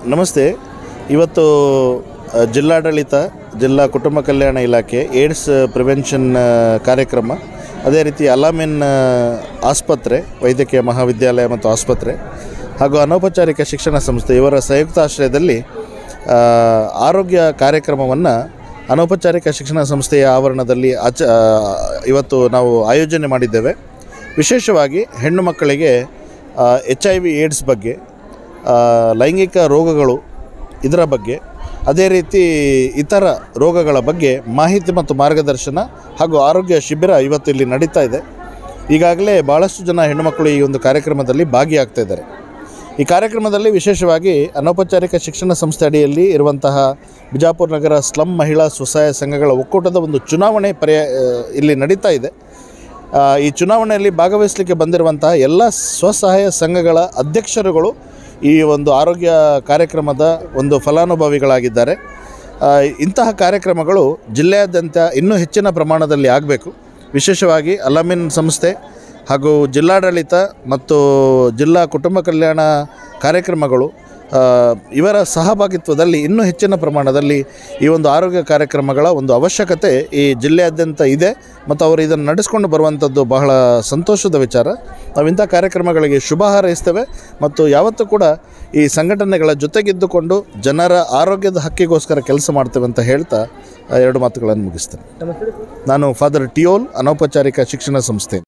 ನಮಸ್ತೆ ಇವತ್ತು ಅ, ಜಿಲ್ಲಾಡಳಿತ ಜಿಲ್ಲಾ ಕುಟುಂಬ ಕಲ್ಯಾಣ ಇಲಾಖೆ ಏಡ್ಸ್ ಪ್ರಿವೆನ್ಷನ್ ಅ, ಕಾರ್ಯಕ್ರಮ ಅದೇ ರೀತಿ ಅಲಾಮಿನ್ ಅ, ಆಸ್ಪತ್ರೆ ವೈದ್ಯಕೀಯ ಮಹಾವಿದ್ಯಾಲಯ ಮತ್ತು ಆಸ್ಪತ್ರೆ ಹಾಗೂ ಅನೌಪಚಾರಿಕ ಶಿಕ್ಷಣ ಸಂಸ್ಥೆ ಇವರ ಸಂಯುಕ್ತ ಆಶ್ರಯದಲ್ಲಿ ಆ, ಆರೋಗ್ಯ ಕಾರ್ಯಕ್ರಮವನ್ನು ಅನೌಪಚಾರಿಕ ಶಿಕ್ಷಣ ಸಂಸ್ಥೆಯ ಆವರಣದಲ್ಲಿ ಆಚ ಆ, ಇವತ್ತು ನಾವು ಆಯೋಜನೆ ಮಾಡಿದ್ದೇವೆ ವಿಶೇಷವಾಗಿ ಹೆಣ್ಣು ಮಕ್ಕಳಿಗೆ ಎಚ್ ಐ ವಿ ಏಡ್ಸ್ ಬಗ್ಗೆ ಆ, ಲೈಂಗಿಕ ರೋಗಗಳು ಇದರ ಬಗ್ಗೆ ಅದೇ ರೀತಿ ಇತರ ರೋಗಗಳ ಬಗ್ಗೆ ಮಾಹಿತಿ ಮತ್ತು ಮಾರ್ಗದರ್ಶನ ಹಾಗೂ ಆರೋಗ್ಯ ಶಿಬಿರ ಇವತ್ತು ಇಲ್ಲಿ ನಡೀತಾ ಇದೆ ಈಗಾಗಲೇ ಭಾಳಷ್ಟು ಜನ ಹೆಣ್ಣುಮಕ್ಕಳು ಈ ಒಂದು ಕಾರ್ಯಕ್ರಮದಲ್ಲಿ ಭಾಗಿಯಾಗ್ತಾ ಇದ್ದಾರೆ ಈ ಕಾರ್ಯಕ್ರಮದಲ್ಲಿ ವಿಶೇಷವಾಗಿ ಅನೌಪಚಾರಿಕ ಶಿಕ್ಷಣ ಸಂಸ್ಥೆ ಅಡಿಯಲ್ಲಿ ಇರುವಂತಹ ಬಿಜಾಪುರ ನಗರ ಸ್ಲಮ್ ಮಹಿಳಾ ಸ್ವಸಹಾಯ ಸಂಘಗಳ ಒಕ್ಕೂಟದ ಒಂದು ಚುನಾವಣೆ ಪರ್ಯಾಯ ಇಲ್ಲಿ ನಡೀತಾ ಇದೆ ಆ, ಈ ಚುನಾವಣೆಯಲ್ಲಿ ಭಾಗವಹಿಸಲಿಕ್ಕೆ ಬಂದಿರುವಂತಹ ಎಲ್ಲ ಸ್ವಸಹಾಯ ಸಂಘಗಳ ಅಧ್ಯಕ್ಷರುಗಳು ಈ ಒಂದು ಆರೋಗ್ಯ ಕಾರ್ಯಕ್ರಮದ ಒಂದು ಫಲಾನುಭವಿಗಳಾಗಿದ್ದಾರೆ ಆ, ಇಂತಹ ಕಾರ್ಯಕ್ರಮಗಳು ಜಿಲ್ಲೆಯಾದ್ಯಂತ ಇನ್ನೂ ಹೆಚ್ಚಿನ ಪ್ರಮಾಣದಲ್ಲಿ ಆಗಬೇಕು ವಿಶೇಷವಾಗಿ ಅಲಾಮಿನ್ ಸಂಸ್ಥೆ ಹಾಗೂ ಜಿಲ್ಲಾಡಳಿತ ಮತ್ತು ಜಿಲ್ಲಾ ಕುಟುಂಬ ಕಲ್ಯಾಣ ಕಾರ್ಯಕ್ರಮಗಳು ಆ, ಇವರ ಸಹಭಾಗಿತ್ವದಲ್ಲಿ ಇನ್ನೂ ಹೆಚ್ಚಿನ ಪ್ರಮಾಣದಲ್ಲಿ ಈ ಒಂದು ಆರೋಗ್ಯ ಕಾರ್ಯಕ್ರಮಗಳ ಒಂದು ಅವಶ್ಯಕತೆ ಈ ಜಿಲ್ಲೆಯಾದ್ಯಂತ ಇದೆ ಮತ್ತು ಅವರು ಇದನ್ನು ನಡೆಸ್ಕೊಂಡು ಬರುವಂಥದ್ದು ಬಹಳ ಸಂತೋಷದ ವಿಚಾರ ನಾವು ಇಂಥ ಕಾರ್ಯಕ್ರಮಗಳಿಗೆ ಶುಭ ಹಾರೈಸ್ತೇವೆ ಮತ್ತು ಯಾವತ್ತೂ ಕೂಡ ಈ ಸಂಘಟನೆಗಳ ಜೊತೆಗಿದ್ದುಕೊಂಡು ಜನರ ಆರೋಗ್ಯದ ಹಕ್ಕಿಗೋಸ್ಕರ ಕೆಲಸ ಮಾಡ್ತೇವೆ ಅಂತ ಹೇಳ್ತಾ ಆ, ಎರಡು ಮಾತುಗಳನ್ನು ಮುಗಿಸ್ತೇನೆ ನಾನು ಫಾದರ್ ಟಿಯೋಲ್ ಅನೌಪಚಾರಿಕ ಶಿಕ್ಷಣ ಸಂಸ್ಥೆ